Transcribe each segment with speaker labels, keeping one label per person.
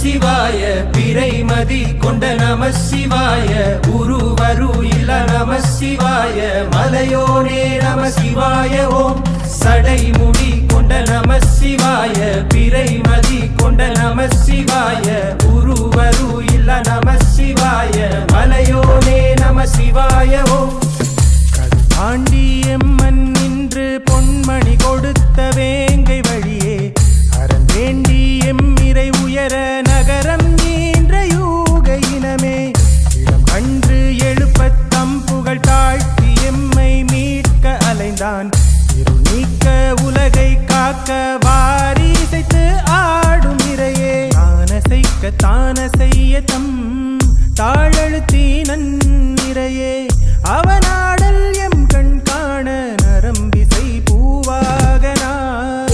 Speaker 1: சிவாய பிறைமதி கொண்ட நம சிவாய உருவரு இல்ல நம சிவாய மலையோனே நம சிவாய ஓம் சடைமுடி கொண்ட நம சிவாய பிறைமதி கொண்ட நம சிவாய உருவரு இல்ல நம சிவாய மலையோனே நம சிவாய ஓம்
Speaker 2: ஆண்டியம்மன் நின்று பொன்மணி கொடுத்த வேங்கை வழியே அரண் வேண்டி எம்மிரை உயர நகரம் நீன்ற யூக இனமே இளம் கன்று எழுப்பத் தம் புகழ் தாழ்த்தி எம்மை மீட்க அலைந்தான் இருள் நீக்க உலகை காக்க வாரி இசைத்து ஆடும் இறையே தானசைக்க தான செய்ய தம் தாழழுத்தி நன்னிறையே அவனாடல் எம் கண் காண நரம்பிசை பூவாகனார்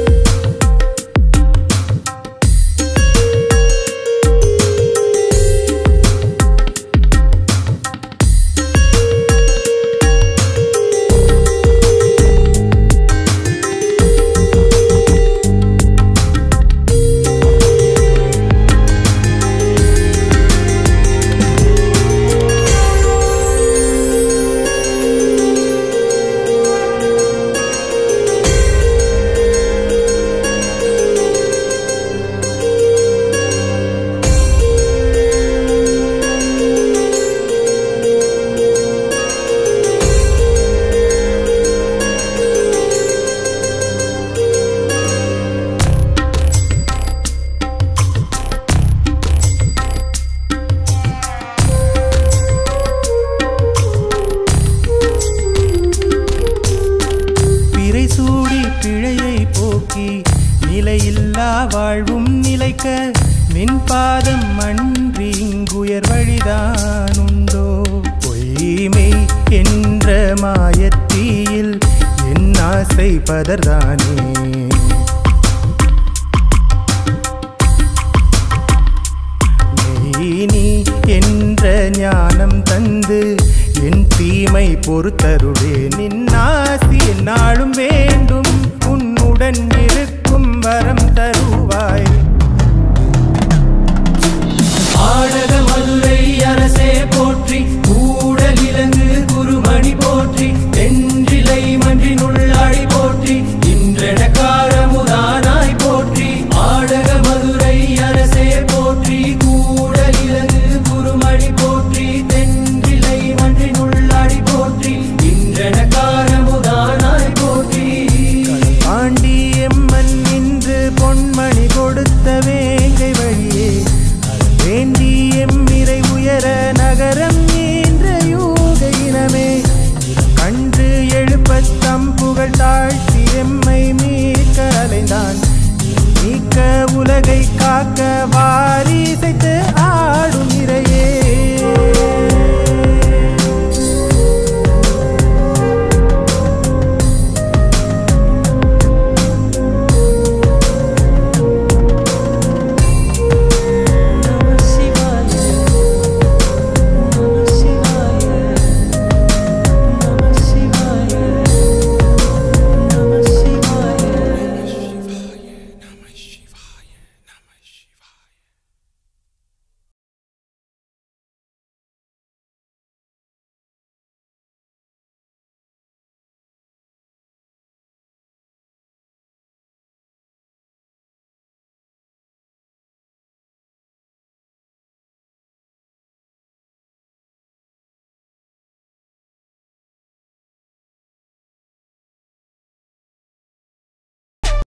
Speaker 2: பிறை சூடி பிழையை போக்கி நிலையில்லா வாழ்வும் நிலைக்க மின்பாதம் அன்றி இங்குயர் வழிதான் உண்டோ பொய்மை என்ற மாயத்தீயில் என் ஆசை பதர்தானே நீ என்ற ஞானம் தந்து என் தீமை பொறுத்தருளே நின்னாசி என்னாலும் வேண்டும் உன்னுடன் இருக்கும் வரம் தருவாய்
Speaker 1: ஆடக மதுரை அரசே போற்றி